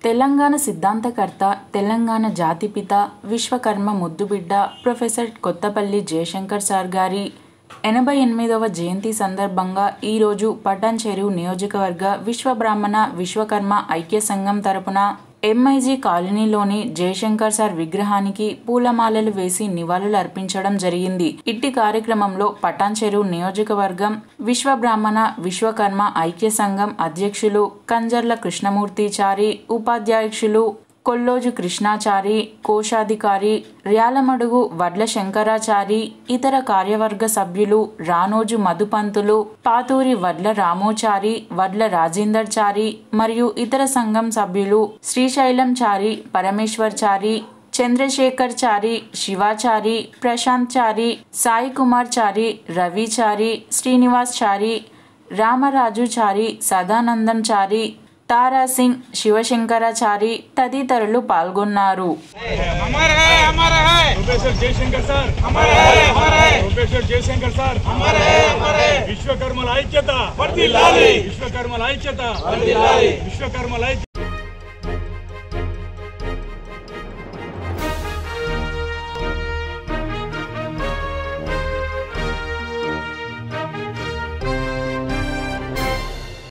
తెలంగాణ సిద్ధాంతకర్త తెలంగాణ జాతిపిత విశ్వకర్మ ముద్దుబిడ్డ professor Kothapalli Jayashankar sir గారి ఎనభై ఎనిమిదవ జయంతి సందర్భంగా ఈరోజు పటాన్ చెరువు నియోజకవర్గ విశ్వబ్రాహ్మణ విశ్వకర్మ ఐక్య సంఘం తరపున ఎంఐజీ కాలనీలోని జయశంకర్ సార్ విగ్రహానికి పూలమాలలు వేసి నివాళులు అర్పించడం జరిగింది ఇట్టి కార్యక్రమంలో పటాన్ చెరువు నియోజకవర్గం విశ్వబ్రాహ్మణ విశ్వకర్మ ఐక్య సంఘం అధ్యక్షులు కంజర్ల కృష్ణమూర్తిచారి ఉపాధ్యక్షులు కొల్లోజు కృష్ణాచారి కోశాధికారి ర్యాలమడుగు వడ్ల శంకరాచారి ఇతర కార్యవర్గ సభ్యులు రానోజు మధుపంతులు పాతూరి వడ్ల రామోచారి వడ్ల రాజేందర్ చారి మరియు ఇతర సంఘం సభ్యులు శ్రీశైలం చారి పరమేశ్వర్ చారి చంద్రశేఖర్ చారి శివాచారి ప్రశాంత్ చారి సాయి కుమార్ చారి రవి చారి శ్రీనివాస్ చారి రామరాజు చారి సదానందం చారి తారాసింగ్ శివశంకరాచారి తదితరులు పాల్గొన్నారు हमारा है हमारा है प्रोफेसर जयशंकर सर हमारा है हमारा है प्रोफेसर जयशंकर सर हमारा है हमारा है విశ్వకర్మల ఐక్యత వర్ధిల్లాలి విశ్వకర్మల ఐక్యత వర్ధిల్లాలి విశ్వకర్మల ఐక్యత